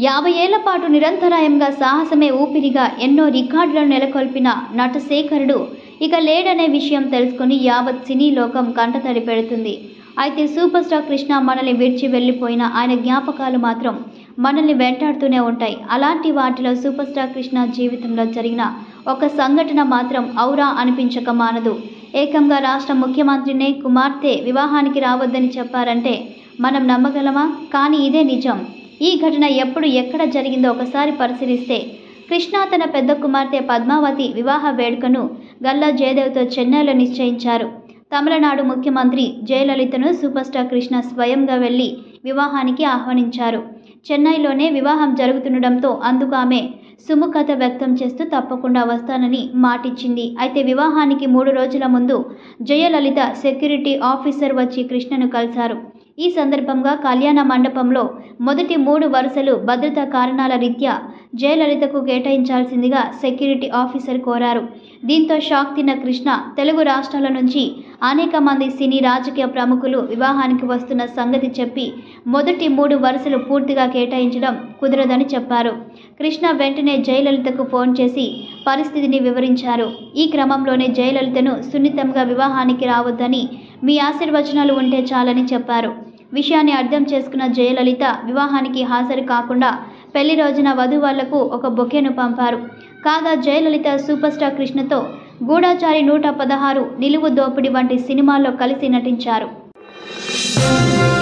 యాభై ఏళ్ల పాటు నిరంతరాయంగా సాహసమే ఊపిరిగా ఎన్నో రికార్డులను నెలకొల్పిన నటశేఖరుడు ఇక లేడనే విషయం తెలుసుకుని యావత్ సినీ లోకం కంటతడి పెడుతుంది అయితే సూపర్ స్టార్ కృష్ణ మనల్ని విడిచి వెళ్ళిపోయిన ఆయన జ్ఞాపకాలు మాత్రం మనల్ని వెంటాడుతూనే ఉంటాయి అలాంటి వాటిలో సూపర్ స్టార్ కృష్ణ జీవితంలో జరిగిన ఒక సంఘటన మాత్రం ఔరా అనిపించక మానదు ఏకంగా రాష్ట్ర ముఖ్యమంత్రినే కుమార్తె వివాహానికి రావద్దని చెప్పారంటే మనం నమ్మగలమా కానీ ఇదే నిజం ఈ ఘటన ఎప్పుడు ఎక్కడ జరిగిందో ఒకసారి పరిశీలిస్తే కృష్ణ తన పెద్ద కుమార్తె పద్మావతి వివాహ వేడుకను గల్లా జయదేవ్తో చెన్నైలో నిశ్చయించారు తమిళనాడు ముఖ్యమంత్రి జయలలితను సూపర్ స్టార్ కృష్ణ స్వయంగా వెళ్లి వివాహానికి ఆహ్వానించారు చెన్నైలోనే వివాహం జరుగుతుండడంతో అందుకు ఆమె సుముఖత వ్యక్తం చేస్తూ తప్పకుండా వస్తానని మాటిచ్చింది అయితే వివాహానికి మూడు రోజుల ముందు జయలలిత సెక్యూరిటీ ఆఫీసర్ వచ్చి కృష్ణను కలిశారు ఈ సందర్భంగా కళ్యాణ మండపంలో మొదటి మూడు వరుసలు భద్రతా కారణాల రీత్యా జయలలితకు కేటాయించాల్సిందిగా సెక్యూరిటీ ఆఫీసర్ కోరారు దీంతో షాక్ తిన్న కృష్ణ తెలుగు రాష్ట్రాల నుంచి అనేక మంది సినీ రాజకీయ ప్రముఖులు వివాహానికి వస్తున్న సంగతి చెప్పి మొదటి మూడు వరుసలు పూర్తిగా కేటాయించడం కుదరదని చెప్పారు కృష్ణ వెంటనే జయలలితకు ఫోన్ చేసి పరిస్థితిని వివరించారు ఈ క్రమంలోనే జయలలితను సున్నితంగా వివాహానికి రావద్దని మీ ఆశీర్వచనాలు ఉంటే చాలని చెప్పారు విషయాన్ని అర్థం చేసుకున్న జయలలిత వివాహానికి హాజరు కాకుండా పెళ్లి రోజున వధువాళ్లకు ఒక బొకేను పంపారు కాగా జయలలిత సూపర్ స్టార్ కృష్ణతో గూఢాచారి నూట పదహారు నిలువు దోపిడి వంటి సినిమాల్లో కలిసి నటించారు